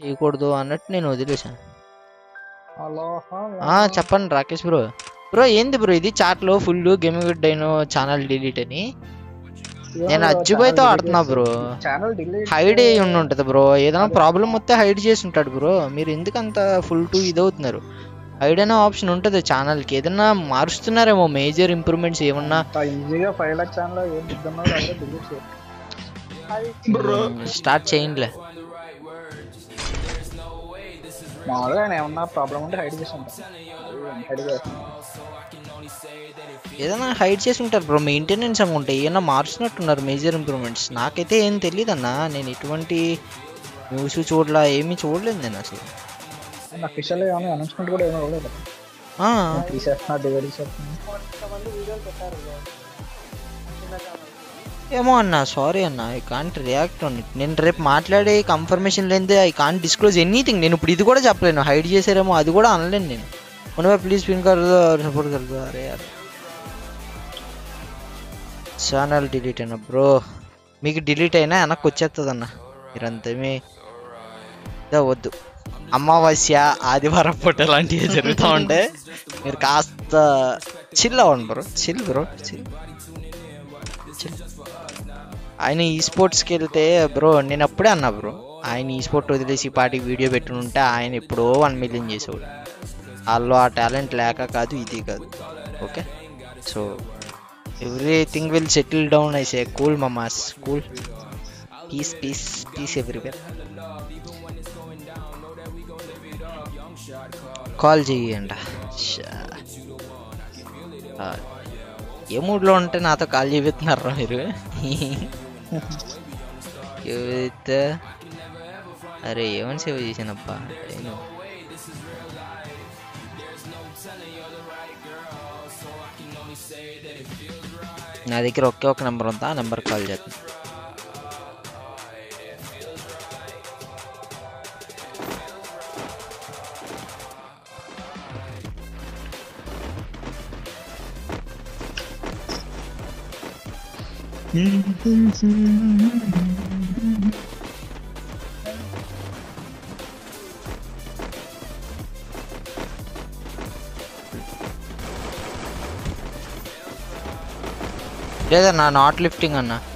చేయకూడదు అన్నట్టు నేను వదిలేశాను హలో ఆ, చెప్పండి రాకేష్ బ్రో బ్రో ఏంది బ్రో ఇది చాట్లో full game dino channel delete అని నేను అజ్జుబాయ్తో ఆడుతున్నా బ్రో ఛానల్ డిలీట్ హైడ్ అయ్యి ఉండి ఉంటుంది బ్రో ఏదైనా ప్రాబ్లం వస్తే హైడ్ చేసి ఉంటాడు బ్రో మీరు ఎందుకు అంత ఫుల్ టు ఇదవుతున్నారు హైడ్ అనే ఆప్షన్ ఉంటుంది ఛానల్కి ఏదైనా మారుస్తున్నారేమో మేజర్ ఇంప్రూవ్మెంట్స్ ఏమన్నా ఈజీగా ఫైవ్ లాక్ ఛానల్ ఏం ఇద్దామో అదే డిలీట్ చేయాలి స్టార్ట్ చేయండిలే మామూలుగా ఆయన ఏమన్నా ప్రాబ్లం ఉంటే హైడ్ చేసి ఉంటాం హైడ్ చేస్తాం ఏదైనా హైడ్ చేసి ఉంటారు బ్రో మెయింటెనెన్స్ అనుకుంటే ఏమైనా మారుస్తున్నట్టున్నారు మేజర్ ఇంప్రూవ్మెంట్స్ నాకైతే ఏం తెలియదు అన్న నేను ఎటువంటి న్యూస్ చూడలా ఏమీ చూడలేదు నేను అసలు అఫీషియల్ ఏమైనా అనౌన్స్మెంట్ కూడా ఏమీ ఇవ్వలేదు ఆ, తీసేస్తున్నా డివైడ్ చేస్తున్నా కొంతమంది వీడియోలు పెట్టారు bro. చిన్న ఛానల్ ఏమో అన్న సారీ అన్న I can't react on it నేను రేపు మాట్లాడే కన్ఫర్మేషన్ లేనిదే ఐ కాంట్ డిస్క్లోజ్ ఎనీథింగ్ నేను ఇప్పుడు ఇది కూడా చెప్పలేను హైడ్ చేసారేమో అది కూడా అనలేను నేను ఉనవే ప్లీజ్ పిన్ కర్ సపోర్ట్ కర్ అరే యార్ ఛానల్ డిలీట్ అయినా బ్రో మీకు డిలీట్ అయినా వెనక్కి వచ్చేస్తుంది అన్న మీరంతేమీ ఇదా వద్దు అమావాస్య ఆదివారం పూట లాంటివి జరుగుతూ ఉంటే మీరు కాస్త చిల్ అవ్వండి bro chill bro chill chill ఆయన ఈ స్పోర్ట్స్కి వెళ్తే బ్రో నేను అప్పుడే అన్నా బ్రో ఆయన ఈ స్పోర్ట్ వదిలేసి ఈ పాటికి వీడియో పెట్టుకుని ఉంటే ఆయన ఎప్పుడో వన్ మిలియన్ చేసేవాడు వాళ్ళు ఆ టాలెంట్ లేక కాదు ఇది కాదు okay so everything will settle down I say cool mamas cool peace peace peace everywhere call చెయ్యండి ఏ మూడ్లో ఉంటే నాతో కాల్ చేపిస్తున్నారా మీరు చెబితే అరే ఏమని సేవ చేశానప్పా నేను నా దగ్గర ఒకే ఒక నెంబర్ ఉందా ఆ నెంబర్ కాల్ చేస్తాను లేదా నా నాట్ లిఫ్టింగ్ అన్న